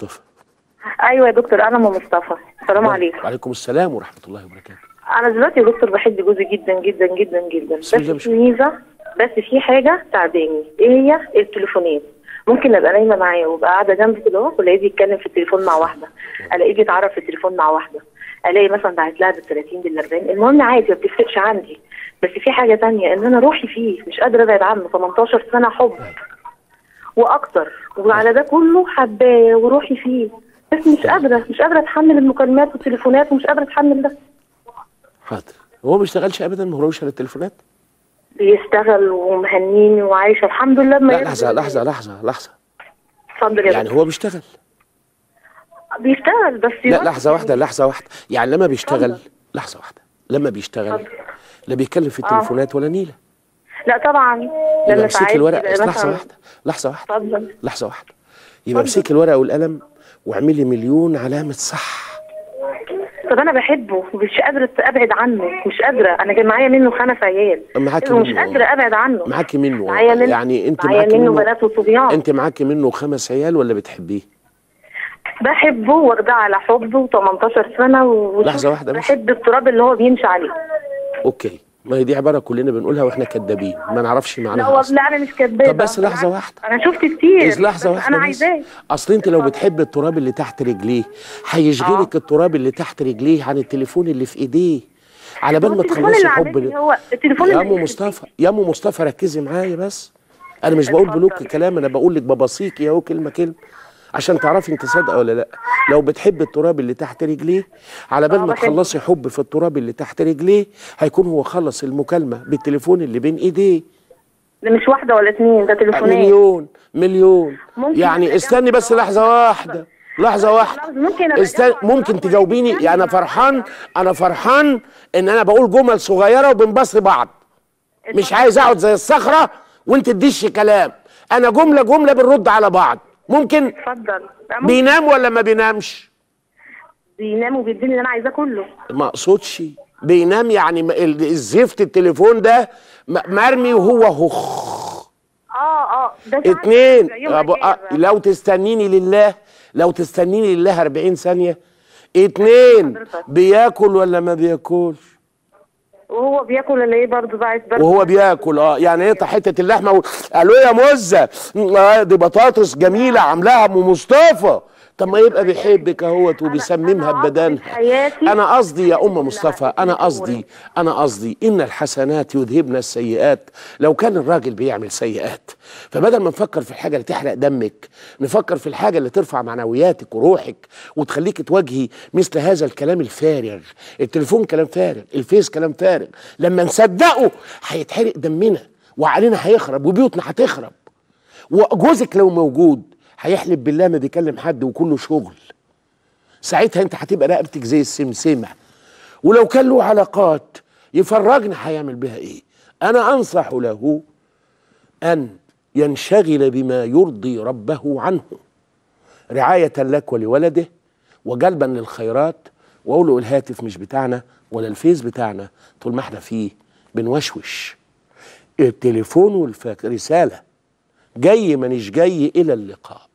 مصطفى ايوه يا دكتور انا ام مصطفى السلام عليكم وعليكم السلام ورحمه الله وبركاته انا دلوقتي يا دكتور بحب جوزي جدا جدا جدا جدا بس بسم الله ما في شاء الله. ميزه بس في حاجه تعباني ايه هي التليفونات ممكن ابقى نايمه معاه وابقى قاعده جنبي كده اهو والاقيه بيتكلم في التليفون مع واحده الاقيه بيتعرف في التليفون مع واحده الاقي مثلا بعت لها بال 30 بال 40 المهم عادي ما بتفرقش عندي بس في حاجه تانية ان انا روحي فيه مش قادره ابعد عنه 18 سنه حب واكتر وعلى ده كله حباه وروحي فيه بس مش قادره مش قادره اتحمل المكالمات والتليفونات ومش قادره اتحمل ده حاضر هو ما بيشتغلش ابدا ما هوش على التليفونات بيشتغل ومهنيني وعايشه الحمد لله ما لا يرضي لحظه الله. لحظه لحظه لحظه اتفضل يا يعني دكتور. هو بيشتغل بيشتغل بس لا يروح- لحظه واحده لحظه واحده يعني لما بيشتغل اتفضل. لحظه واحده لما بيشتغل اتفضل. لا بيتكلم في التليفونات ولا نيله لا طبعا يبقى لما امسك ساعات الورق يبقى بس لحظه مثلا- واحده لحظه واحده اتفضل لحظه واحده يبقى اتفضل. امسك الورقه والقلم واعملي مليون علامه صح طب انا بحبه مش قادره ابعد عنه مش قادره انا كان معايا منه خمس عيال معاكي ومش منه. قادره ابعد عنه معاكي منه معايا منه يعني انت معايا معاكي منه منه بنات وصبيان انت معاكي منه خمس عيال ولا بتحبيه بحبه واخداه على حبه و18 سنه و... لحظة واحدة بس. بحب التراب اللي هو بيمشي عليه اوكي ما هي دي عباره كلنا بنقولها واحنا كدابين ما نعرفش لا معناها والله أصلاً. لا انا مش كدابه طب بس لحظه بالعكس، واحده انا شفت كتير بس لحظه بس واحده انا بس. عايزاه اصل انت لو بتحب التراب اللي تحت رجليه هيشغلك التراب اللي تحت رجليه عن التليفون اللي في ايديه على بال هو ما التليفون تخلصي اللي حب عامل لي ل- هو التليفون يا اللي ام مصطفى يا ام مصطفى ركزي معايا بس انا مش بقول بلوك اتفضل. كلام انا بقول لك ببصيكي اهو كلمه كلمه عشان تعرفي انت صادقه ولا لا لو بتحب التراب اللي تحت رجليه على بال اه ما بحبه. تخلصي حب في التراب اللي تحت رجليه هيكون هو خلص المكالمه بالتليفون اللي بين ايديه ده مش واحده ولا اتنين ده تليفونات مليون مليون ممكن يعني أبقى استني جنب بس التراب. لحظه واحده لحظه واحده ممكن أبقى استني جنب ممكن التراب تجاوبيني ولا يعني انا تتكلم فرحان معايا. انا فرحان ان انا بقول جمل صغيره وبنبص بعض مش اتفضل. عايز اقعد زي الصخره وانت تديش كلام انا جمله جمله بنرد على بعض ممكن اتفضل لا، ممكن بينام ولا ما بينامش بينام وبيديني اللي انا عايزاه كله ما اقصدش بينام يعني ما- ال- الزفت التليفون ده م- مرمي وهو هخ اه اه ده ساعات اتنين بيبقى يوم أبو أجازة. أ- لو تستنيني لله لو تستنيني لله 40 ثانية اتنين حضرتك. بياكل ولا ما بياكلش وهو بياكل اللي ايه برضه بقى عايز برضه وهو بياكل اه يعني يقطع حتة اللحمة و... الو يا مزة آه دي بطاطس جميلة عاملاها ام مصطفى طب ما يبقى بيحبك اهوت وبيسممها أنا قصدي ببدنها في حياتي انا قصدي يا ام كلها مصطفى انا تكون قصدي انا قصدي ان الحسنات يذهبن السيئات لو كان الراجل بيعمل سيئات فبدل ما نفكر في الحاجه اللي تحرق دمك نفكر في الحاجه اللي ترفع معنوياتك وروحك وتخليك تواجهي مثل هذا الكلام الفارغ التليفون كلام فارغ الفيس كلام فارغ لما نصدقه هيتحرق دمنا وعلينا هيخرب وبيوتنا هتخرب وجوزك لو موجود هيحلف بالله ما بيكلم حد وكله شغل ساعتها انت هتبقى رقبتك زي السمسمه ولو كان له علاقات يفرجنا هيعمل بها ايه انا انصح له ان ينشغل بما يرضي ربه عنه رعايه لك ولولده وجلبا للخيرات واقول له الهاتف مش بتاعنا ولا الفيس بتاعنا طول ما احنا فيه بنوشوش التليفون والرساله جاي مانيش جاي الى اللقاء